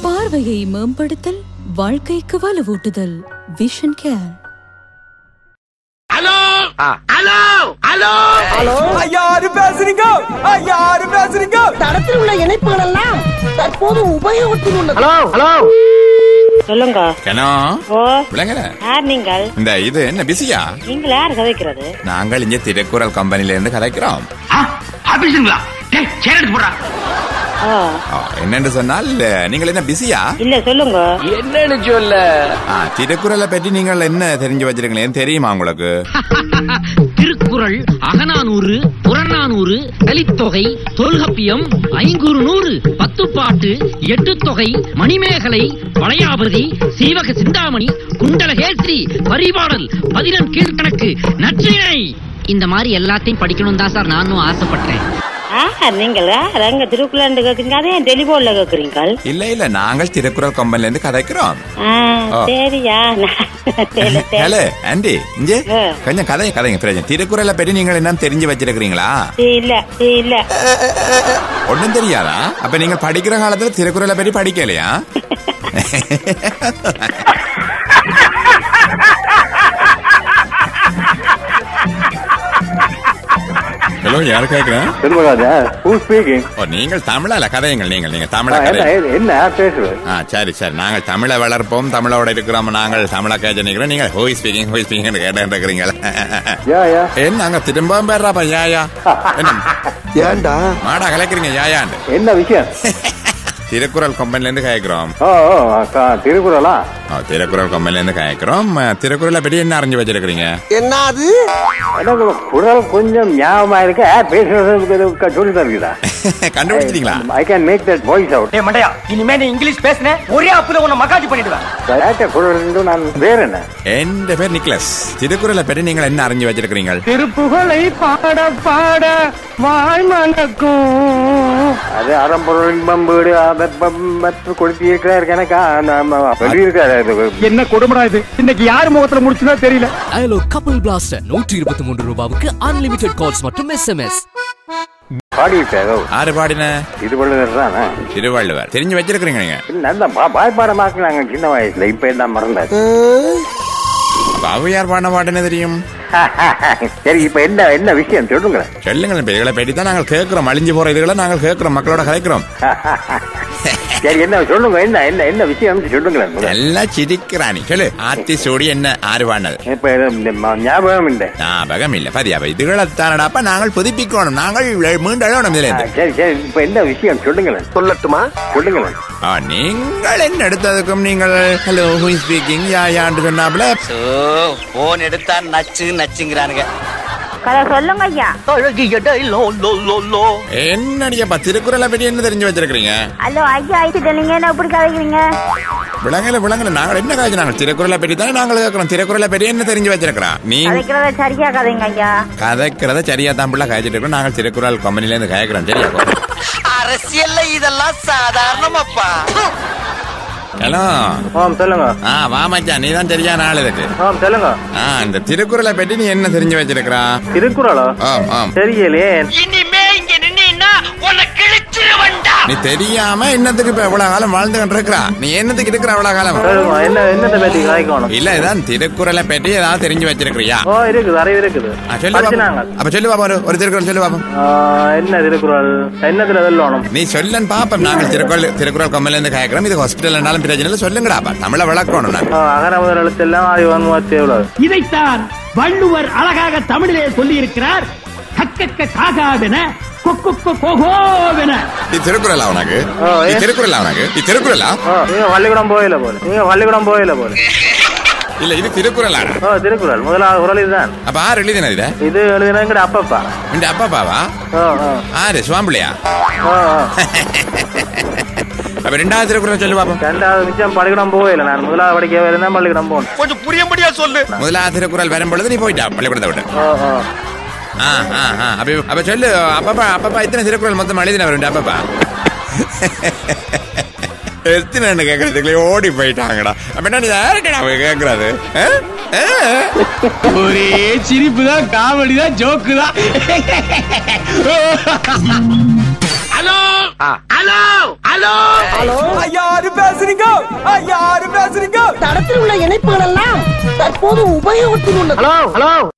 பார்வையை மேம்படுத்தல் வாழ்க்கைக்கு வலுவூட்டுதல் விஷன் கேர் யாரு பேசுறீங்க யாரு பேசுறீங்க தடத்தில் உள்ள இணைப்புகள் எல்லாம் தற்போது உபயோகத்தில் உள்ளது சொல்லுங்க கனோ ஓ விளங்கல யார் நீங்கள் இந்த இது என்ன பிஸியா நீங்கள் யார் கதைக்கிறது நாங்கள் இங்க திருக்குறள் கம்பெனில இருந்து கதைக்கிறோம் ஆபீஸுங்களா டேய் சேர் எடுத்து போடுறா ஓ ஆ, என்னன்னு சொன்னால் நீங்கள் என்ன பிஸியா இல்ல சொல்லுங்க என்னன்னு சொல்ல ஆ, திருக்குறளை பற்றி நீங்கள் என்ன தெரிஞ்சு வச்சிருக்கீங்களேன்னு தெரியுமா உங்களுக்கு திருக்குறள் அகநானூறு புறநானூறு கலித்தொகை தொல்கப்பியம் ஐங்குறு நூறு பத்துப்பாட்டு எட்டு தொகை மணிமேகலை வளையாபதி சீவக சிந்தாமணி குண்டலகேசரி பரிபாடல் பதினெண் கீழ்கணக்கு நற்றிணை இந்த மாதிரி எல்லாத்தையும் படிக்கணும் தான் சார் நானும் ஆசைப்பட்டேன் ஆ நீங்கள் யார் அங்க திருக்குள்ளாண்டு கேக்குறீங்க அதே டெலிபோன்ல கேக்குறீங்கள் இல்ல இல்ல நாங்கள் திருக்குறள் கம்பெனில இருந்து கதைக்கிறோம் ஆ ஆ. சரியா நான் தெரியல, தெரியல. ஹலோ ஆண்டி இங்க ஆ. கொஞ்சம் கதை கதைங்க பிரச்சனை திருக்குறளை பற்றி நீங்கள் என்ன தெரிஞ்சு வச்சிருக்கீங்களா இல்ல இல்ல ஒண்ணும் தெரியாதா அப்ப நீங்க படிக்கிற காலத்துல திருக்குறளை பற்றி படிக்கலையா ஹலோ யார் கேக்குறேன் செல்வராஜா ஹூ ஸ்பீக்கிங் ஓ நீங்கள் தமிழால கதையுங்கள் நீங்கள் நீங்க தமிழ என்ன கதை என்ன யார் பேசுறது ஆ சரி சரி நாங்கள் தமிழை வளர்ப்போம் தமிழோட இருக்கிறோம் நாங்கள் தமிழ கேட்க நிக்கிறோம் நீங்கள் ஹோய் ஸ்பீக்கிங் ஹோய் ஸ்பீக்கிங் கேட்டு இருக்கிறீங்களா யா யா என்ன அங்க திரும்ப பேர்றாப்பா யாயா என்ன ஏன்டா மாடா கலைக்கிறீங்க யாயாண்டு என்ன விஷயம் திருக்குறள் கம்பெனில இருந்து கேட்கிறோம் ஓ ஓ க- திருக்குறளா ஆ, திருக்குறள் கம்பெனில இருந்து கேட்கிறோம் ஆ, திருக்குறளை பற்றி என்ன அறிஞ்சு வச்சிருக்கிறீங்க என்ன அது எனக்கு குரல் கொஞ்சம் ஞாபகமா இருக்கு யார் பேசுறது சொல்லி தருகிறா கண்டுபிடிச்சிட்டீங்களா I can make that voice out டேய் மண்டையா இனிமே நீ இங்கிலீஷ் பேசுன ஒரே அப்புல உன்னை மகாஜி பண்ணிடுவேன் கேட்ட குரல் இருந்து நான் வேற என்ன என் பேர் நிக்லஸ் திருக்குறளை பற்றி நீங்கள் என்ன அறிஞ்சு வச்சிருக்கிறீங்க திருப்புகழை பாட பாட வாய் மணக்கும் அது அறம்பொருள் இன்பம் வீடு அதற்பம் மற்ற கொடுத்து இருக்கிறார் கணக்கா வெளியிருக்காரு என்ன கொடுமடா இது இன்னைக்கு யார் முகத்துல முடிச்சுனா தெரியல டயலோ கப்பல் பிளாஸ்டர் நூற்றி இருபத்தி மூன்று ரூபாவுக்கு அன்லிமிடெட் கால்ஸ் மற்றும் எஸ்எம்எஸ் பாடியிருக்காரோ ஆறு பாடின இது பண்ணுறது தானே திருவள்ளுவர் தெரிஞ்சு வச்சிருக்கிறீங்க நீங்க நல்ல பாய்ப்பாடமாக்குனாங்க சின்ன வயசுல இப்ப என்ன மறந்தாரு அப்ப ஔவையார் பாடின பாட்டு என்ன தெரியும் சரி இப்ப என்ன என்ன விஷயம் சொல்லுங்க சொல்லுங்கள் இப்ப இதுகளை பற்றி தான் நாங்கள் கேட்கிறோம் அழிஞ்சு போற இதுகளை நாங்கள் கேட்கிறோம் மக்களோட கதைக்கிறோம் சரி என்ன சொல்லுங்க என்ன என்ன என்ன விஷயம் சொல்லுங்களேன் முதல்ல. எல்லாம் சிரிக்கிறானி சொல்லு ஆத்தி சூடி என்ன ஆறு பாடினது இப்ப இது இந்த ம- ஞாபகம் இல்லை ஞாபகம் இல்ல பதியாப இதுகளை தானடாப்ப நாங்கள் புதுப்பிக்கணும் நாங்கள் மீண்டும் எழணும் இதுல ஆ, இருந்து சரி சரி இப்ப என்ன விஷயம் சொல்லுங்களேன் சொல்லட்டுமா சொல்லுங்களேன் ஆ, நீங்கள் என்ன எடுத்ததுக்கும் நீங்கள் ஹலோ ஹூ ஸ்பீக்கிங் யா யான்னு சொன்னாப்ல போன் எடுத்தா நச்சு நச்சுங்கிறானுங்க கதை சொல்லுங்க ஐயா என்னடியப்பா திருக்குறளை பற்றி என்ன தெரிஞ்சு வச்சிருக்கீங்க ஹலோ ஐயா ஆயிட்டு நீங்க என்ன எப்படி கதைக்கிறீங்க விளங்கல விளங்கல நாங்கள் என்ன காய்ச்சி நாங்கள் திருக்குறளை பற்றி தானே நாங்கள் கேட்கிறோம் திருக்குறளை பற்றி என்ன தெரிஞ்சு வச்சிருக்கிறோம் நீங்க கதைக்கிறத சரியா கதைங்க ஐயா கதைக்கிறத சரியா தான் பிள்ளை காய்ச்சிட்டு இருக்கோம் நாங்கள் திருக்குறள் கம்பெனில இருந்து கேட்கிறோம் சரியா அரசியல்ல இதெல்லாம் சாதாரணமாப்பா ஹலோ ஆம் சொல்லுங்க ஆ வா மச்சான் நீ தான் சரியான ஆள் இதுக்கு ஆம் சொல்லுங்க ஆ இந்த திருக்குறளை பற்றி நீ என்ன தெரிஞ்சு வச்சிருக்கிறா திருக்குறளா ஆம் ஆம் தெரியலையே இனிமே இங்க நின்னா உன்னை கிழிச்சிருவண்டா நீ தெரியாம என்னத்துக்கு இப்ப எவ்வளவு காலம் வாழ்ந்துகிட்டு இருக்கிறா நீ என்னத்துக்கு இருக்கிற அவ்வளவு காலம் சொல்லுங்க என்ன என்னத்தை பத்தி காய்க்கணும் இல்ல இதான் திருக்குறளை பற்றி ஏதாவது தெரிஞ்சு வச்சிருக்கிறியா ஓ இருக்குது நிறைய இருக்குது ஆ, சொல்லு படிச்சுனாங்க பாப்போம். அப்ப சொல்லு பாப்போம் ஒரு- ஒரு திருக்குறள் சொல்லு பாப்போம் ஆ, என்ன திருக்குறள் என்னத்துல வெல்லணும் நீ சொல்லன் பாப்போம் நாங்கள் திருக்குறள் திருக்குறள் கம்மல இருந்து கேட்கிறோம் இது ஹாஸ்பிட்டல்னாலும் பிரச்சனை இல்லை சொல்லுங்கடாப்பா தமிழ விளக்கணும் நாங்க அகர முதல் எழுத்தெல்லாம் ஆதிவான் மூவத்தி எவ்வளவு இதைத்தான் வள்ளுவர் அழகாக தமிழிலே சொல்லி இருக்கிறார் கக்கக்க காகாவென கொக்கு கோகோவென நீ திருக்குறளா உனக்கு ஆ, நீ ஏ. திருக்குறளா உனக்கு நீ திருக்குறளா ஓ நீங்க பள்ளிக்கூடம் போயில போல நீங்க பள்ளிக்கூடம் போயில போல இல்ல இது திருக்குறளாடா ஓ திருக்குறள் முதலாவது குரல் இதுதான் அப்ப ஆறு எழுதினது இத இது எழுதினங்கிற அப்பப்பா இந்த அப்பா பாவா ஓ ஓ ஆறு சுவாம்பிளையா ஓ ஓ. அப்ப ரெண்டாவது திருக்குறள் சொல்லு பாப்போம் ரெண்டாவது மிச்சம் பள்ளிக்கூடம் போயில நான் முதலாவது படிக்க இருந்தா பள்ளிக்கூடம் போகணும் கொஞ்சம் புரியும்படியா சொல்லு முதலாவது திருக்குறள் வரும் பொழுது நீ போயிட்டா பள்ளிக்கூடத்தை விட்டு ஓ ஓ ஆ, ஆ, ஆ. அப்ப அப்ப சொல்லு அப்பப்பா அப்பப்பா இத்தனை திருக்குறள் மொத்தம் எழுதினவர் உண்டு அப்பப்பா எத்தனை கேட்கறதுக்குள்ளே ஓடி போயிட்டாங்கடா அப்ப என்ன நீ யார்கிட்ட அவங்க கேட்கறது ஆ? ஆ? ஒரே சிரிப்பு தான் காமெடி தான் ஜோக்கு தான் ஹலோ ஹலோ ஹலோ யாரு பேச யாரு பேசுறீங்க தடத்தில் உள்ள இணைப்புகள் எல்லாம் தற்போது உபயோகத்தில் உள்ளது ஹலோ ஹலோ